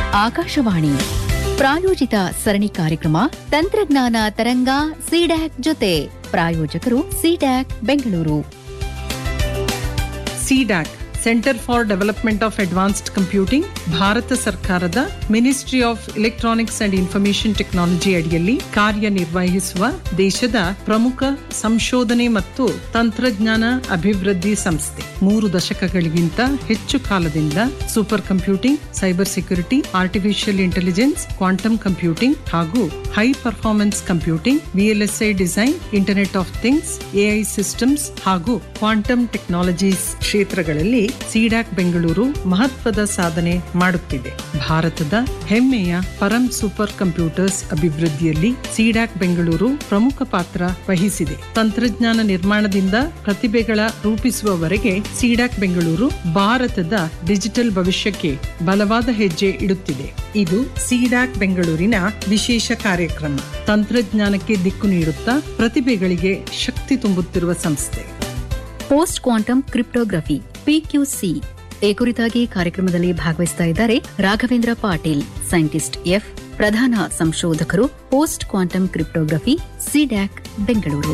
ಆಕಾಶವಾಣಿ ಪ್ರಾಯೋಜಿತ ಸರಣಿ ಕಾರ್ಯಕ್ರಮ ತಂತ್ರಜ್ಞಾನ ತರಂಗ ಸಿಡ್ಯಾಕ್ ಜೊತೆ ಪ್ರಾಯೋಜಕರು CDAC Bengaluru CDAC centre for development of advanced computing Bharata ಸರ್ಕಾರದ ministry of electronics and information technology ಅಡಿಯಲ್ಲಿ ಕಾರ್ಯನಿರ್ವಹಿಸುವ ದೇಶದ ಪ್ರಮುಖ ಸಂಶೋಧನೆ ಮತ್ತು ತಂತ್ರಜ್ಞಾನ ಅಭಿವೃದ್ಧಿ ಸಂಸ್ಥೆ ಮೂರು ದಶಕಗಳಿಗಿಂತ ಹೆಚ್ಚು ಕಾಲದಿಂದ super computing cyber security artificial intelligence quantum computing ಹಾಗೂ high performance computing VLSI design internet of things AI systems ಹಾಗೂ ಕ್ವಾಂಟಮ್ ಟೆಕ್ನಾಲಜೀಸ್ ಕ್ಷೇತ್ರಗಳಲ್ಲಿ ಸಿಡಾಕ್ ಬೆಂಗಳೂರು ಮಹತ್ವದ ಸಾಧನೆ ಮಾಡುತ್ತಿದೆ ಭಾರತದ ಹೆಮ್ಮೆಯ ಪರಂ ಸೂಪರ್ ಕಂಪ್ಯೂಟರ್ಸ್ ಅಭಿವೃದ್ಧಿಯಲ್ಲಿ ಸಿಡಾಕ್ ಬೆಂಗಳೂರು ಪ್ರಮುಖ ಪಾತ್ರ ವಹಿಸಿದೆ ತಂತ್ರಜ್ಞಾನ ನಿರ್ಮಾಣದಿಂದ ಪ್ರತಿಭೆಗಳ ರೂಪಿಸುವವರೆಗೆ ಸಿಡಾಕ್ ಬೆಂಗಳೂರು ಭಾರತದ ಡಿಜಿಟಲ್ ಭವಿಷ್ಯಕ್ಕೆ ಬಲವಾದ ಹೆಜ್ಜೆ ಇಡುತ್ತಿದೆ ಇದು ಸಿಡಾಕ್ ಬೆಂಗಳೂರಿನ ವಿಶೇಷ ಕಾರ್ಯಕ್ರಮ ತಂತ್ರಜ್ಞಾನಕ್ಕೆ ದಿಕ್ಕು ನೀಡುತ್ತಾ ಪ್ರತಿಭೆಗಳಿಗೆ ಶಕ್ತಿ ತುಂಬುತ್ತಿರುವ ಸಂಸ್ಥೆ ಪೋಸ್ಟ್ ಕ್ವಾಂಟಮ್ ಕ್ರಿಪ್ಟೋಗ್ರಫಿ ಪಿಕ್ಯೂಸಿ ಈ ಕುರಿತಾಗಿ ಕಾರ್ಯಕ್ರಮದಲ್ಲಿ ಭಾಗವಹಿಸ್ತಾ ಇದ್ದಾರೆ ರಾಘವೇಂದ್ರ ಪಾಟೀಲ್ ಸೈಂಟಿಸ್ಟ್ ಎಫ್ ಪ್ರಧಾನ ಸಂಶೋಧಕರು post quantum cryptography CDAC Bengaluru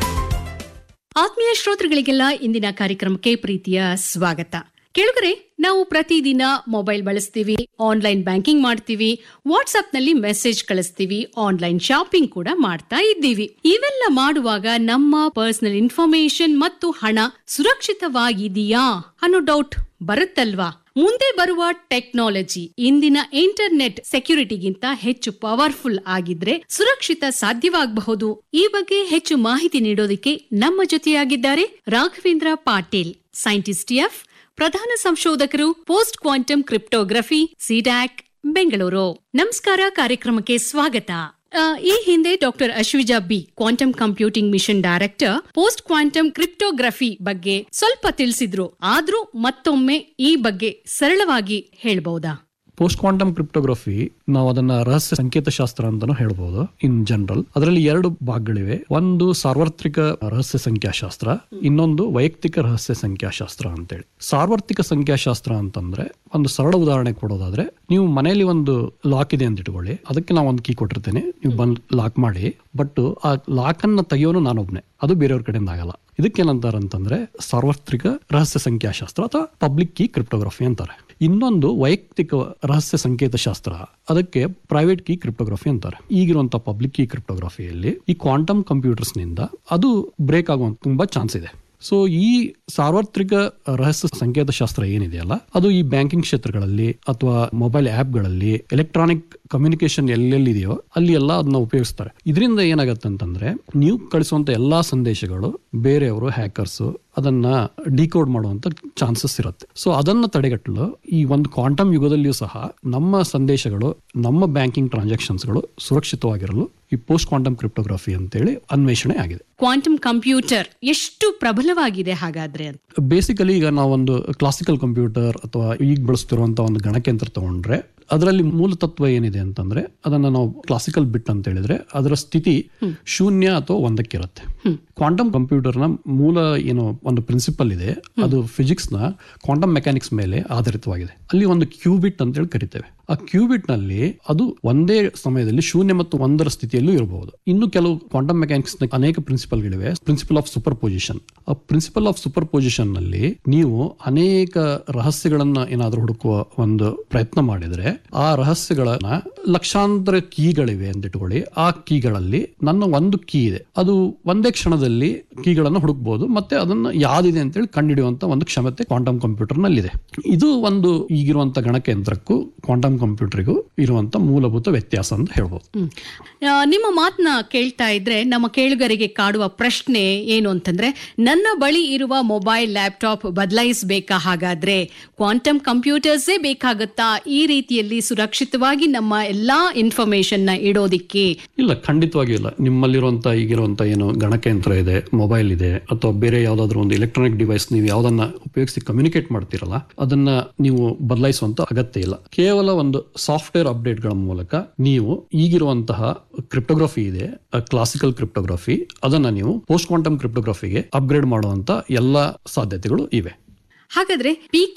ಆತ್ಮೀಯ ಶ್ರೋತೃಗಳಿಗೆಲ್ಲ ಇಂದಿನ ಕಾರ್ಯಕ್ರಮಕ್ಕೆ ಪ್ರೀತಿಯ ಸ್ವಾಗತ ಕೇಳುಗರೆ ನಾವು ಪ್ರತಿದಿನ ಮೊಬೈಲ್ ಬಳಸ್ತೀವಿ ಆನ್ಲೈನ್ ಬ್ಯಾಂಕಿಂಗ್ ಮಾಡ್ತೀವಿ ವಾಟ್ಸ್ಆಪ್ ನಲ್ಲಿ ಮೆಸೇಜ್ ಕಳಿಸ್ತೀವಿ ಆನ್ಲೈನ್ ಶಾಪಿಂಗ್ ಕೂಡ ಮಾಡ್ತಾ ಇದ್ದೀವಿ ಇವೆಲ್ಲ ಮಾಡುವಾಗ ನಮ್ಮ ಪರ್ಸನಲ್ ಇನ್ಫಾರ್ಮೇಶನ್ ಮತ್ತು ಹಣ ಸುರಕ್ಷಿತವಾಗಿದೆಯಾ ಅನ್ನೋ ಡೌಟ್ ಬರುತ್ತಲ್ವಾ ಮುಂದೆ ಬರುವ ಟೆಕ್ನಾಲಜಿ ಇಂದಿನ ಇಂಟರ್ನೆಟ್ ಸೆಕ್ಯೂರಿಟಿಗಿಂತ ಹೆಚ್ಚು ಪವರ್ಫುಲ್ ಆಗಿದ್ರೆ ಸುರಕ್ಷಿತ ಸಾಧ್ಯವಾಗಬಹುದು ಈ ಬಗ್ಗೆ ಹೆಚ್ಚು ಮಾಹಿತಿ ನೀಡೋದಕ್ಕೆ ನಮ್ಮ ಜೊತೆಯಾಗಿದ್ದಾರೆ ರಾಘವೇಂದ್ರ ಪಾಟೀಲ್ ಸೈಂಟಿಸ್ಟ್ ಎಫ್ ಪ್ರಧಾನ ಸಂಶೋಧಕರು post quantum cryptography CDAC Bengaluru ನಮಸ್ಕಾರ ಕಾರ್ಯಕ್ರಮಕ್ಕೆ ಸ್ವಾಗತ ಆ, ಈ ಹಿಂದೆ doctor Ashwija B quantum computing mission director post quantum cryptography ಬಗ್ಗೆ ಸ್ವಲ್ಪ ತಿಳಿಸಿದ್ರು ಆದ್ರೂ ಮತ್ತೊಮ್ಮೆ ಈ ಬಗ್ಗೆ ಸರಳವಾಗಿ ಹೇಳ್ಬಹುದಾ ಪೋಸ್ಟ್ ಕ್ವಾಂಟಮ್ ಕ್ರಿಪ್ಟೋಗ್ರಫಿ ನಾವು ಅದನ್ನ ರಹಸ್ಯ ಸಂಕೇತ ಶಾಸ್ತ್ರ ಅಂತಾನು ಹೇಳ್ಬೋದು ಇನ್ ಜನರಲ್ ಅದರಲ್ಲಿ ಎರಡು ಭಾಗಗಳಿವೆ ಒಂದು ಸಾರ್ವತ್ರಿಕ ರಹಸ್ಯ ಸಂಖ್ಯಾಶಾಸ್ತ್ರ ಇನ್ನೊಂದು ವೈಯಕ್ತಿಕ ರಹಸ್ಯ ಸಂಖ್ಯಾಶಾಸ್ತ್ರ ಅಂತೇಳಿ ಸಾರ್ವತ್ರಿಕ ಸಂಖ್ಯಾಶಾಸ್ತ್ರ ಅಂತಂದ್ರೆ ಒಂದು ಸರಳ ಉದಾಹರಣೆ ಕೊಡೋದಾದ್ರೆ ನೀವು ಮನೆಯಲ್ಲಿ ಒಂದು ಲಾಕ್ ಇದೆ ಅಂತ ಇಟ್ಕೊಳ್ಳಿ ಅದಕ್ಕೆ ನಾವು ಒಂದು ಕೀ ಕೊಟ್ಟಿರ್ತೇನೆ ನೀವು ಬಂದ್ ಲಾಕ್ ಮಾಡಿ ಬಟ್ ಆ ಲಾಕ್ ಅನ್ನ ತೆಗಿಯೋನು ನಾನೊಬ್ನೇ ಅದು ಬೇರೆಯವ್ರ ಕಡೆಯಿಂದ ಆಗಲ್ಲ ಇದಕ್ಕೇನಂತಾರೆ ಅಂತಂದ್ರೆ ಸಾರ್ವತ್ರಿಕ ರಹಸ್ಯ ಸಂಖ್ಯಾಶಾಸ್ತ್ರ ಅಥವಾ ಪಬ್ಲಿಕ್ ಕೀ ಕ್ರಿಪ್ಟೋಗ್ರಫಿ ಅಂತಾರೆ ಇನ್ನೊಂದು ವೈಯಕ್ತಿಕ ರಹಸ್ಯ ಸಂಕೇತ ಶಾಸ್ತ್ರ ಅದಕ್ಕೆ ಪ್ರೈವೇಟ್ ಕೀ ಕ್ರಿಪ್ಟೋಗ್ರಫಿ ಅಂತಾರೆ ಈಗಿರುವಂತ ಪಬ್ಲಿಕ್ ಕೀ ಕ್ರಿಪ್ಟೋಗ್ರಫಿಯಲ್ಲಿ ಈ ಕ್ವಾಂಟಮ್ ಕಂಪ್ಯೂಟರ್ಸ್ ನಿಂದ ಅದು ಬ್ರೇಕ್ ಆಗುವಂತ ತುಂಬಾ ಚಾನ್ಸ್ ಇದೆ ಸೊ ಈ ಸಾರ್ವತ್ರಿಕ ರಹಸ್ಯ ಸಂಕೇತ ಶಾಸ್ತ್ರ ಏನಿದೆಯಲ್ಲ ಅದು ಈ ಬ್ಯಾಂಕಿಂಗ್ ಕ್ಷೇತ್ರಗಳಲ್ಲಿ ಅಥವಾ ಮೊಬೈಲ್ ಆಪ್ಗಳಲ್ಲಿ ಎಲೆಕ್ಟ್ರಾನಿಕ್ ಕಮ್ಯುನಿಕೇಶನ್ ಎಲ್ಲೆಲ್ಲಿದೆಯೋ ಅಲ್ಲಿ ಎಲ್ಲ ಅದನ್ನ ಉಪಯೋಗಿಸ್ತಾರೆ ಇದರಿಂದ ಏನಾಗತ್ತೆ ಅಂತಂದ್ರೆ ನೀವು ಕಳಿಸುವಂತ ಎಲ್ಲಾ ಸಂದೇಶಗಳು ಬೇರೆಯವರು ಹ್ಯಾಕರ್ಸ್ ಅದನ್ನ ಡಿಕೋಡ್ ಮಾಡುವಂತ ಚಾನ್ಸಸ್ ಇರುತ್ತೆ ಸೊ ಅದನ್ನ ತಡೆಗಟ್ಟಲು ಈ ಒಂದು ಕ್ವಾಂಟಮ್ ಯುಗದಲ್ಲಿಯೂ ಸಹ ನಮ್ಮ ಸಂದೇಶಗಳು ನಮ್ಮ ಬ್ಯಾಂಕಿಂಗ್ ಟ್ರಾನ್ಸಾಕ್ಷನ್ಸ್ಗಳು ಸುರಕ್ಷಿತವಾಗಿರಲು ಈ ಪೋಸ್ಟ್ ಕ್ವಾಂಟಮ್ ಕ್ರಿಪ್ಟೋಗ್ರಫಿ ಅಂತೇಳಿ ಅನ್ವೇಷಣೆ ಆಗಿದೆ ಕ್ವಾಂಟಮ್ ಕಂಪ್ಯೂಟರ್ ಎಷ್ಟು ಪ್ರಬಲವಾಗಿದೆ ಹಾಗಾದ್ರೆ ಅಂತ ಬೇಸಿಕಲಿ ಈಗ ನಾವೊಂದು ಕ್ಲಾಸಿಕಲ್ ಕಂಪ್ಯೂಟರ್ ಅಥವಾ ಈಗ ಬಳಸ್ತಿರುವಂತ ಒಂದು ಗಣಕಯಂತ್ರ ತಗೊಂಡ್ರೆ ಅದರಲ್ಲಿ ಮೂಲ ತತ್ವ ಏನಿದೆ ಅಂತಂದ್ರೆ ಅದನ್ನ ನಾವು ಕ್ಲಾಸಿಕಲ್ ಬಿಟ್ ಅಂತ ಹೇಳಿದ್ರೆ ಅದರ ಸ್ಥಿತಿ ಶೂನ್ಯ ಅಥವಾ ಒಂದಕ್ಕಿರುತ್ತೆ ಕ್ವಾಂಟಮ್ ಕಂಪ್ಯೂಟರ್ನ ಮೂಲ ಏನು ಒಂದು ಪ್ರಿನ್ಸಿಪಲ್ ಇದೆ ಅದು ಫಿಸಿಕ್ಸ್ ನ ಕ್ವಾಂಟಮ್ ಮೆಕ್ಯಾನಿಕ್ಸ್ ಮೇಲೆ ಆಧಾರಿತವಾಗಿದೆ ಅಲ್ಲಿ ಒಂದು ಕ್ಯೂಬಿಟ್ ಅಂತ ಹೇಳಿ ಕರಿತೇವೆ ಆ ಕ್ಯೂಬಿಟ್ ನಲ್ಲಿ ಅದು ಒಂದೇ ಸಮಯದಲ್ಲಿ ಶೂನ್ಯ ಮತ್ತು ಒಂದರ ಸ್ಥಿತಿಯಲ್ಲೂ ಇರಬಹುದು ಇನ್ನು ಕೆಲವು ಕ್ವಾಂಟಮ್ ಮೆಕ್ಯಾನಿಕ್ಸ್ ನ ಅನೇಕ ಪ್ರಿನ್ಸಿಪಲ್ಗಳಿವೆ ಪ್ರಿನ್ಸಿಪಲ್ ಆಫ್ ಸೂಪರ್ ಪೊಸಿಷನ್ ಆ ಪ್ರಿನ್ಸಿಪಲ್ ಆಫ್ ಸೂಪರ್ ಪೊಸಿಷನ್ ನಲ್ಲಿ ನೀವು ಅನೇಕ ರಹಸ್ಯಗಳನ್ನ ಏನಾದ್ರೂ ಹುಡುಕುವ ಒಂದು ಪ್ರಯತ್ನ ಮಾಡಿದ್ರೆ ಆ ರಹಸ್ಯಗಳನ್ನ ಲಕ್ಷಾಂತರ ಕೀಗಳಿವೆ ಅಂತ ಇಟ್ಕೊಳ್ಳಿ ಆ ಕೀಗಳಲ್ಲಿ ನನ್ನ ಒಂದು ಕೀ ಇದೆ ಅದು ಒಂದೇ ಕ್ಷಣದಲ್ಲಿ ಕೀಗಳನ್ನು ಹುಡುಕ್ಬಹುದು ಮತ್ತೆ ಅದನ್ನ ಯಾವ್ದಿದೆ ಅಂತೇಳಿ ಕಂಡುಹಿಡಿಯುವಂತ ಒಂದು ಕ್ಷಮತೆ ಕ್ವಾಂಟಮ್ ಕಂಪ್ಯೂಟರ್ ನಲ್ಲಿದೆ ಇದು ಒಂದು ಈಗಿರುವಂತ ಗಣಕಯಂತ್ರಕ್ಕೂ ಕ್ವಾಂಟಮ್ ಕಂಪ್ಯೂಟರ್ಗೂ ಇರುವಂತ ಮೂಲಭೂತ ವ್ಯತ್ಯಾಸ ಅಂತ ಹೇಳ್ಬೋದು ಹ್ಮ್. ಆ, ನಿಮ್ಮ ಮಾತನ್ನ ಕೇಳ್ತಾ ಇದ್ರೆ ನಮ್ಮ ಕೇಳುಗರಿಗೆ ಕಾಡುವ ಪ್ರಶ್ನೆ ಏನು ಅಂತಂದ್ರೆ ನನ್ನ ಬಳಿ ಇರುವ ಮೊಬೈಲ್ ಲ್ಯಾಪ್ಟಾಪ್ ಬದಲಾಯಿಸಬೇಕಾ ಹಾಗಾದ್ರೆ ಕ್ವಾಂಟಮ್ ಕಂಪ್ಯೂಟರ್ಸೇ ಬೇಕಾಗುತ್ತಾ ಈ ರೀತಿಯಲ್ಲಿ ಸುರಕ್ಷಿತವಾಗಿ ನಮ್ಮ ಎಲ್ಲಾ ಇನ್ಫಾರ್ಮೇಶನ್ ನ ಇಡೋದಿಕ್ಕೆ ಇಲ್ಲ ಖಂಡಿತವಾಗಿಯೂ ಇಲ್ಲ ನಿಮ್ಮಲ್ಲಿರುವಂತ ಈಗಿರುವಂತ ಏನು ಗಣಕಯಂತ್ರ ಇದೆ ಮೊಬೈಲ್ ಇದೆ ಅಥವಾ ಬೇರೆ ಯಾವ್ದಾದ್ರು ಒಂದು ಎಲೆಕ್ಟ್ರಾನಿಕ್ ಡಿವೈಸ್ ನೀವು ಯಾವ್ದನ್ನ ಉಪಯೋಗಿಸಿ ಕಮ್ಯುನಿಕೇಟ್ ಮಾಡ್ತಿರಲ್ಲ ಅದನ್ನ ನೀವು ಬದಲಾಯಿಸುವಂತ ಅಗತ್ಯ ಇಲ್ಲ ಕೇವಲ ಒಂದು ಸಾಫ್ಟ್ವೇರ್ ಅಪ್ಡೇಟ್ ಗಳ ಮೂಲಕ ನೀವು ಈಗಿರುವಂತಹ ಕ್ರಿಪ್ಟೋಗ್ರಫಿ ಇದೆ ಕ್ಲಾಸಿಕಲ್ ಕ್ರಿಪ್ಟೋಗ್ರಫಿ ಅದನ್ನ ನೀವು ಪೋಸ್ಟ್ ಕ್ವಾಂಟಮ್ ಕ್ರಿಪ್ಟೋಗ್ರಫಿಗೆ ಅಪ್ಗ್ರೇಡ್ ಮಾಡುವಂತ ಎಲ್ಲಾ ಸಾಧ್ಯತೆಗಳು ಇವೆ ಹಾಗಾದ್ರೆ ಪಿ